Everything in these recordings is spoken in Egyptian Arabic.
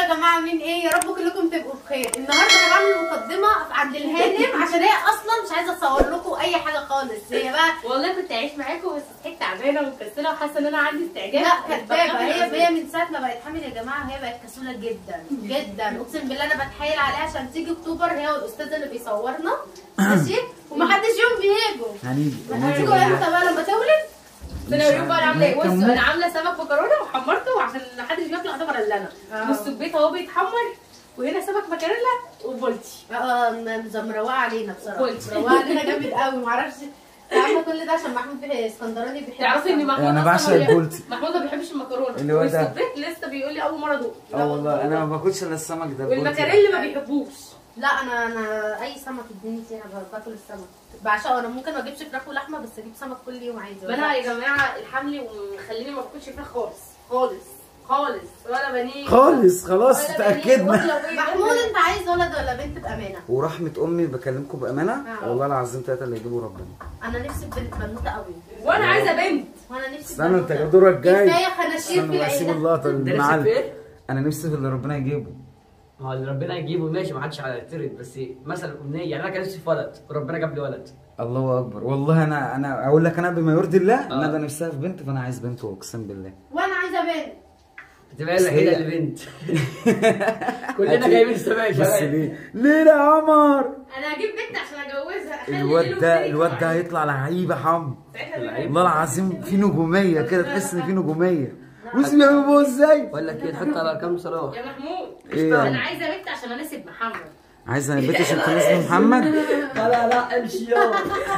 يا جماعه عاملين ايه يا رب كلكم تبقوا بخير النهارده انا بعمل مقدمه عند الهانم عشان هي اصلا مش عايزه اصور لكم اي حاجه خالص هي بقى والله كنت عايش معاكم بس صحيت تعبانه ومكسله وحاسه ان انا عندي استعجال لا كدابه هي هي من ساعه ما بقت حامل يا جماعه هي بقت كسوله جدا جدا اقسم بالله انا بتحايل عليها عشان تيجي اكتوبر هي والاستاذ اللي بيصورنا ماشي ومحدش يوم بيجوا هنيجي هنيجي هتيجوا امتى بقى لما تولد انا اوريكم بقى انا عامله ايه كم بصوا مو- انا عامله سمك مكرونه وحمرته عشان محدش بياكل يعتبر الا انا آه. بصوا البيت اهو بيتحمر وهنا سمك مكرونه وبولتي اه م- مروقه علينا بصراحه قلت. مروقه علينا جامد قوي معرفش عامله كل ده عشان محمود بيه اسكندراني بيحب تعرفي ان السمك. محمود أنا أصلاً بعشق ما بي- البولتي. محمود ما بيحبش المكرونه اللي هو ده. والسبيت لسه بيقول لي اول مره ادوق اه والله انا ما باكلش الا السمك ده والمكاريل ما بيحبوش لا انا انا اي سمك اديني فيها ب- باكل السمك بعشقه انا ممكن ما اجيبش فراخ ولحمه بس اجيب سمك كل يوم عايزه ما انا يا جماعه الحمل ومخليني ما باكلش فراخ خالص خالص خالص ولا بانيه خالص خلاص ولا بانيه اتاكدنا ولا بيض. محمود انت عايز ولد ولا بنت بامانه ورحمه امي بكلمكم بامانه آه. والله العظيم ثلاثه اللي يجيبوا ربنا انا نفسي في بنت بنوته قوي وانا عايزه بنت وانا نفسي في استنى انت بنوتة. دورك جاي كفايه خناشير في استنى بسيب العيله اللقطه ده نفسك المعلم في ايه؟ انا نفسي في اللي ربنا يجيبه ما هو اللي ربنا يجيبه ماشي ما حدش هيعترض بس مثلا امنيه يعني انا كان نفسي في ولد وربنا جاب لي ولد الله اكبر والله انا انا اقول لك انا بما يرضي الله آه. انا نفسها في بنت فانا عايز بنت اقسم بالله وانا عايزه بنت هتبقى هي الوحيده هي- اللي بنت كلنا جايبين السماء يا بس شباب ليه ليه يا عمر انا هجيب بنت عشان اجوزها أخلي الواد ليلو ده وزيني الواد ده معايا. هيطلع لعيبه حم ساعتها ليلو لعيب. والله العظيم في نجوميه كده تحس ان في نجوميه بص بيعملوا ازاي بقول لك ايه تحط على كام صلاح يا محمود إيه يا انا عم؟ عايزه بنت عشان اناسب محمد عايز انا البيت عشان كان اسمه محمد لا لا لا امشي يا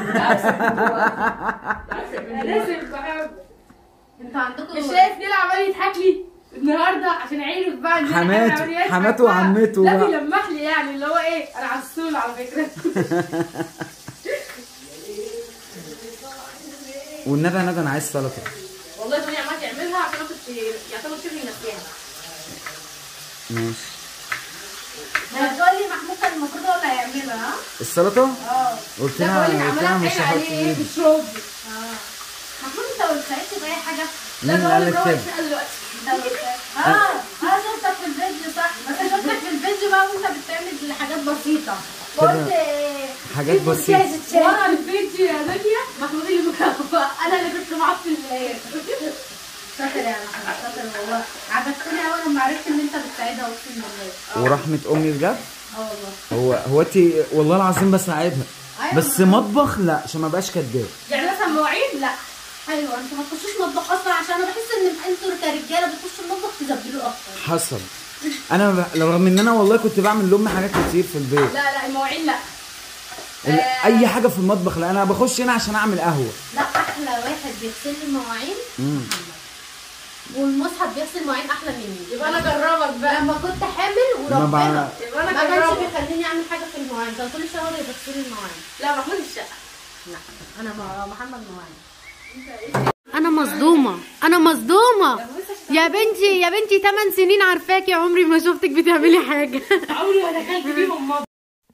اناسب محمد انتوا عندكم مش شايف ليه عمال يضحك لي النهارده عشان عارف بقى ان حماته- إحنا عمال يضحك حماته بقى. وعمته لا بقى. بيلمح لي يعني اللي هو ايه انا عسول على فكره والندى ندى انا عايز سلطه والله دنيا عمال تعملها عشان انا كنت يعتبر شبه نسيها ماشي هتقول لي محمود كان المفروض هو اللي هيعملها ها؟ السلطه اه قلت ده لها بقول لك قلت لها عماله مش اتحايل هحط عليه ايدي بالشرب محمود انت ما بتساعدش في اي حاجه مين اللي قال لك كده اه اه شفتك في الفيديو صح بس شفتك في الفيديو بقى وانت بتعمل حاجات بسيطه قلت حاجات في بسيطة. بوتاجة شاي. ورا الفيديو يا دنيا محمود اللي مكافئ انا اللي كنت معاه في الليل شاطر يا محمود شاطر والله عجبتني قوي لما عرفت ان انت بتساعدها اقسم بالله ورحمه امي بجد اه والله هو هو انت والله العظيم بساعدها أيوة. بس مطبخ لا عشان ما بقاش كداب يعني مثلا مواعيد لا ايوه انتوا ما تخشوش مطبخ اصلا عشان انا بحس ان انتوا كرجاله بتخشوا المطبخ تزبلوا اكتر حصل انا ب- لو رغم ان انا والله كنت بعمل لامي حاجات كتير في البيت لا لا المواعيد لا ال- اي حاجه في المطبخ لا انا بخش هنا عشان اعمل قهوه لا احلى واحد بيغسل لي المواعين مم. والمصحف بيغسل مواعين احلى مني يبقى انا اجربك بقى لما كنت حامل ما وربنا بع- يبقى ما انا كانش اجربك بيخليني اعمل حاجه في المواعين كان كل شهر يغسل لي المواعين لا محمود الشقه لا انا م- محمد مواعين انا مصدومه انا مصدومه يا بنتي يا بنتي 8 سنين عارفاكي عمري ما شفتك بتعملي حاجه عمري ما دخلت فيهم مطبخ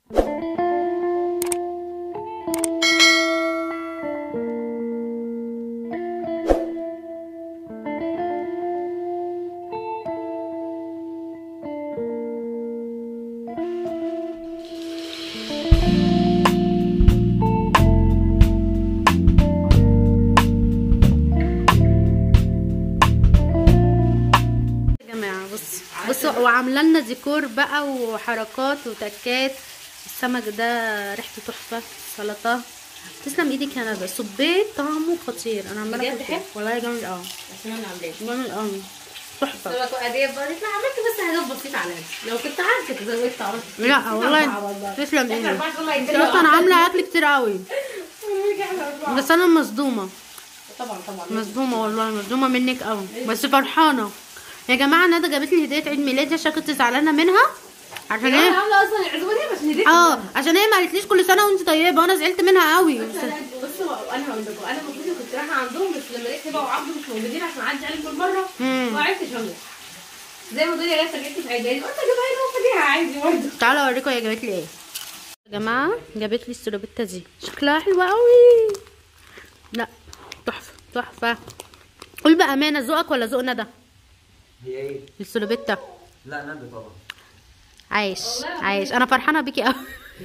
يا جماعه بص بصوا وعامله لنا ديكور بقى وحركات وتكات السمك ده ريحته تحفه سلطه تسلم ايدك يا ندى صبيت طعمه خطير انا عماله بجد اكل حلو؟ فيه. والله جامد اه عشان انا عاملاه جامد اه تحفه سمك واديب بقى لا عملت بس حاجات بسيطه على نفسي لو كنت عارفه زودت عرفت لا والله تسلم احنا ايدك اربعه والله انت اصلا عامله اكل كتير قوي بس انا مصدومه طبعا طبعا مصدومه والله مصدومه منك قوي بس فرحانه يا جماعه ندى جابت لي هديه عيد ميلادي عشان كنت زعلانه منها عشان انا هي عامله اصلا العزومه دي عشان هديت اه عشان هي ما قالتليش كل سنه وانت طيبه وانا زعلت منها قوي بصوا انا هقول لكم انا المفروض كنت رايحه عندهم بس لما لقيت هبه وعبده مش موجودين عشان اعدي عليهم بالمره مم. ما عرفتش اروح زي ما دنيا جت جبت في عيد ميلادي قلت اجيبها هنا وخديها عادي برضه تعالوا اوريكم هي جابت لي ايه يا جماعه جابت لي السلوبيتا دي شكلها حلوه قوي لا تحفه تحفه قول بامانه ذوقك ولا ذوق ندى هي ايه؟ السلوبيتا لا ندى طبعا عايش عايش انا فرحانه بيكي قوي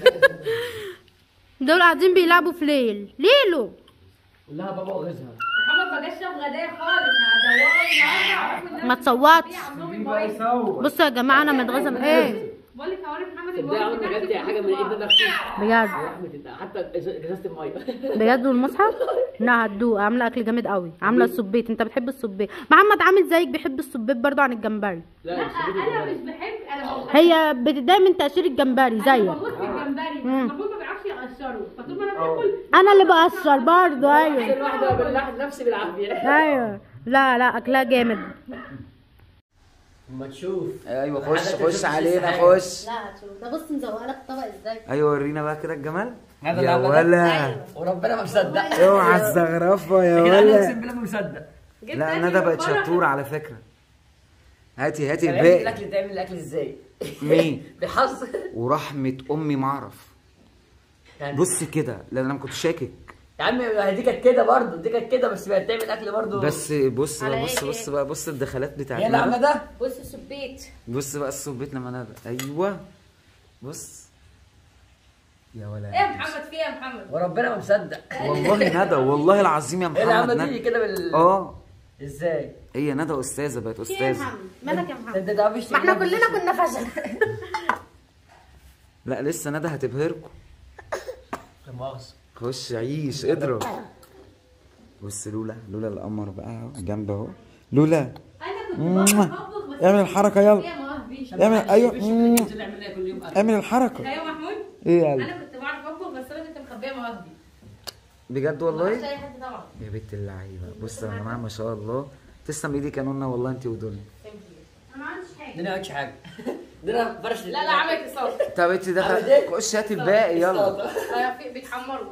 دول قاعدين بيلعبوا في ليل ليلو قول لها بابا وغيظها محمد ما جاش شاف غدايا خالص هدوره النهارده ما تصوتش عندهم المواعيد بصوا يا جماعه انا متغاظه من ايه بقول لك هوري محمد صدقني المواعيد عمري ما جبت بتاعتي حاجه من ايد ده بجد رحمه الله حتى ازازه الميه بجد والمصحف لا هتدوق عامله اكل جامد قوي عامله السبيت انت بتحب السبيت محمد عامل زيك بيحب السبيت برضو عن الجمبري لا لا مش بدي انا جمبري. مش بحب انا بموت هي بتتضايق من تقشير الجمبري انا زيك بموت في الجمبري بس مم. المفروض ما بيعرفش يقشره فطول ما انا باكل انا اللي بقشر برضو ايوه الواحده بالله نفسي بالعافيه ايوه لا لا اكلها جامد اما تشوف ايوه خش حضرتك خش شفت علينا حاجة. خش لا ده بص مزوقه لك الطبق ازاي ايوه ورينا بقى كده الجمال هذا يا اللي ولا وربنا ما مصدق اوعى الزغرفه يا كده انا اقسم ولا بالله ما مصدق لا ندى بقت شطوره على فكره هاتي هاتي طب الباقي الاكل تعمل الاكل ازاي؟ مين بحظ ورحمه امي ما اعرف يعني بص كده لان انا ما كنت شاكك يا عم دي كانت كده برضه دي كانت كده بس بقت تعمل اكل برضه بس بص على بقى إيه بص إيه؟ بص بقى بص الدخلات بتاعت يا العم ندى ده بص سبيت بص بقى الصبيت لما ندى ايوه بص يا ايه ولا يا محمد في ايه يا محمد وربنا ما مصدق والله ندى والله العظيم يا ايه العم محمد دي ندى كده بال اه ازاي؟ هي ندى استاذه بقت في ايه يا استاذه محمد مالك يا محمد انت ده مش ما احنا كلنا كنا فشل لا لسه ندى هتبهركم لا مؤاخذة خش عيش اضرب بص لولا لولا القمر بقى اهو جنب اهو لولا انا كنت موah. بطبخ بس اعمل الحركه يلا هي ما وهبيش اعمل ايوه مش موah. بننزل نعمل لها كل يوم اكل اعمل الحركه ايوه محمود ايه قال انا كنت بعرف اطبخ بس انا كنت مخبيه مواهبي بجد ما والله اي حد طبعا يا بنت اللعيبه بص يا جماعه ما شاء الله تسلم ايديك يا نونا والله انت ودنيا انا ما عنديش حاجه دي انا ما عملتش حاجه دي انا فرش لا لا عملت اصابه طب انت عملت دخل ايه؟ خش هات الباقي يلا بيتحمروا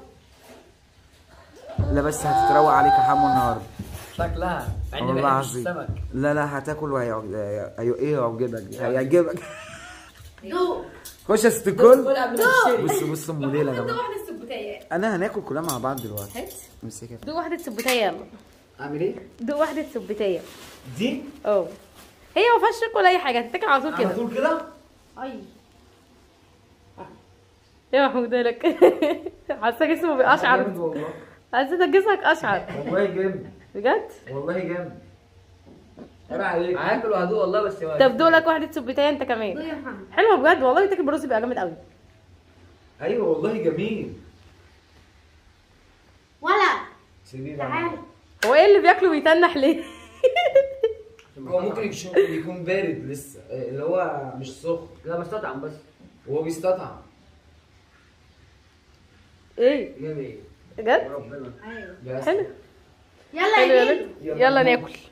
لا بس هتتروق عليك يا حمو النهارده شكلها مع اني والله ما بحبش العظيم السمك لا لا هتاكل وهيعجبك ايوه ايه هيعجبك هيعجبك دوق خش يا ست كل الكل قبل ما تشتري بص بص ام ليلى يا دوق جماعه واحده السبوتيه انا هناكل كلها مع بعض دلوقتي هات امسكها دوق واحده سبوتيه يلا اعمل ايه دوق واحده سبوتيه دي اه هي ما فيهاش شك ولا اي حاجه هتتاكل على طول على كده طول كده اي يا محمود لك حاسه جسمه بيقشعر جامد والله حسيت جسمك اشعر والله جامد بجد والله جامد عيب عليك هاكل وهدوق والله بس طب دوق لك واحده سبوتيه انت كمان يا محمد حلوه بجد والله بيتاكل برز بيبقى جامد قوي ايوه والله جميل ولا سيبيه تعال هو ايه اللي بياكله ويتنح ليه هو ممكن يكون- يكون بارد لسه اللي هو مش سخن لا بستطعم بس وهو بيستطعم ايه جميل بجد ربنا بس حلو يلا حلو يا يا بنت بنت يلا ناكل